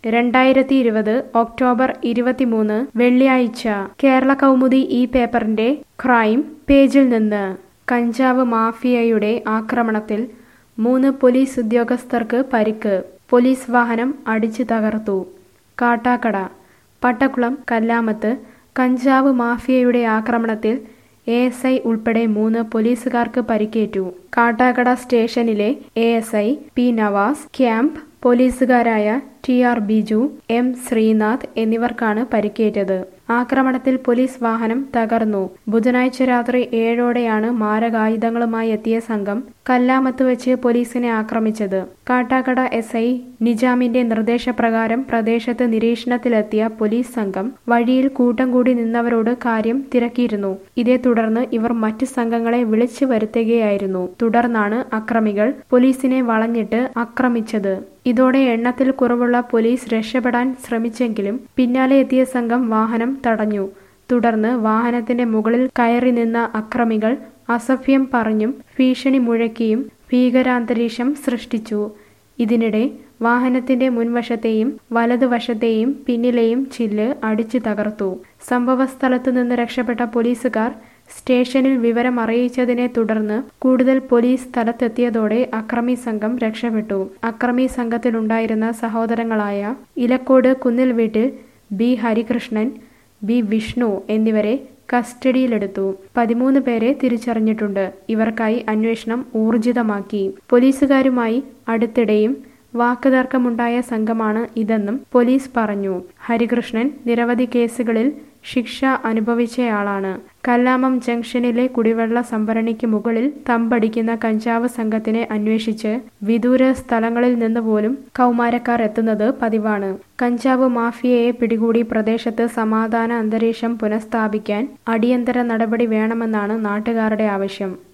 രണ്ടായിരത്തി ഇരുപത് ഒക്ടോബർ ഇരുപത്തിമൂന്ന് വെള്ളിയാഴ്ച കേരള കൗമുദി ഈ പേപ്പറിന്റെ ക്രൈം പേജിൽ നിന്ന് കഞ്ചാവ് മാഫിയയുടെ ആക്രമണത്തിൽ മൂന്ന് പോലീസ് ഉദ്യോഗസ്ഥർക്ക് പരിക്ക് പോലീസ് വാഹനം അടിച്ചു തകർത്തു കാട്ടാക്കട പട്ടക്കുളം കല്ലാമത്ത് കഞ്ചാവ് മാഫിയയുടെ ആക്രമണത്തിൽ എ എസ് ഐ ഉൾപ്പെടെ മൂന്ന് പോലീസുകാർക്ക് പരിക്കേറ്റു കാട്ടാക്കട സ്റ്റേഷനിലെ A S I P Navas camp പോലീസുകാരായ T R Biju M Sreenath എന്നിവർക്കാണ് പരിക്കേറ്റത് ആക്രമണത്തിൽ പോലീസ് വാഹനം തകർന്നു ബുധനാഴ്ച രാത്രി ഏഴോടെയാണ് മാരകായുധങ്ങളുമായി എത്തിയ സംഘം കല്ലാമത്ത് വെച്ച് പോലീസിനെ ആക്രമിച്ചത് കാട്ടാക്കട എസ് ഐ നിജാമിന്റെ നിർദ്ദേശപ്രകാരം പ്രദേശത്ത് നിരീക്ഷണത്തിലെത്തിയ പോലീസ് സംഘം വഴിയിൽ കൂട്ടം കൂടി നിന്നവരോട് കാര്യം തിരക്കിയിരുന്നു ഇതേ തുടർന്ന് ഇവർ മറ്റ് സംഘങ്ങളെ വിളിച്ചു വരുത്തുകയായിരുന്നു തുടർന്നാണ് അക്രമികൾ പോലീസിനെ വളഞ്ഞിട്ട് ആക്രമിച്ചത് ഇതോടെ എണ്ണത്തിൽ കുറവുള്ള പോലീസ് രക്ഷപ്പെടാൻ ശ്രമിച്ചെങ്കിലും പിന്നാലെ എത്തിയ സംഘം വാഹനം തടഞ്ഞു തുടർന്ന് വാഹനത്തിന്റെ മുകളിൽ കയറി നിന്ന അക്രമികൾ അസഭ്യം പറഞ്ഞും ഭീഷണി മുഴക്കിയും ഭീകരാന്തരീക്ഷം സൃഷ്ടിച്ചു ഇതിനിടെ വാഹനത്തിന്റെ മുൻവശത്തെയും വലതുവശത്തെയും പിന്നിലെയും ചില്ല് അടിച്ചു തകർത്തു സംഭവസ്ഥലത്തു നിന്ന് രക്ഷപ്പെട്ട പോലീസുകാർ സ്റ്റേഷനിൽ വിവരം അറിയിച്ചതിനെ തുടർന്ന് കൂടുതൽ പോലീസ് സ്ഥലത്തെത്തിയതോടെ അക്രമി സംഘം രക്ഷപ്പെട്ടു അക്രമി സംഘത്തിലുണ്ടായിരുന്ന സഹോദരങ്ങളായ ഇലക്കോട് കുന്നിൽ വീട്ടിൽ ബി ഹരികൃഷ്ണൻ ബി വിഷ്ണു എന്നിവരെ കസ്റ്റഡിയിലെടുത്തു പതിമൂന്ന് പേരെ തിരിച്ചറിഞ്ഞിട്ടുണ്ട് ഇവർക്കായി അന്വേഷണം ഊർജിതമാക്കി പോലീസുകാരുമായി അടുത്തിടെയും വാക്കുതർക്കമുണ്ടായ സംഘമാണ് ഇതെന്നും പോലീസ് പറഞ്ഞു ഹരികൃഷ്ണൻ നിരവധി കേസുകളിൽ ശിക്ഷ അനുഭവിച്ചയാളാണ് കല്ലാമം ജംഗ്ഷനിലെ കുടിവെള്ള സംഭരണിക്ക് മുകളിൽ തമ്പടിക്കുന്ന കഞ്ചാവ് സംഘത്തിനെ അന്വേഷിച്ച് വിദൂര സ്ഥലങ്ങളിൽ നിന്ന് പോലും കൗമാരക്കാർ എത്തുന്നത് പതിവാണ് കഞ്ചാവ് മാഫിയയെ പിടികൂടി പ്രദേശത്ത് സമാധാന അന്തരീക്ഷം പുനഃസ്ഥാപിക്കാൻ അടിയന്തര നടപടി വേണമെന്നാണ് നാട്ടുകാരുടെ ആവശ്യം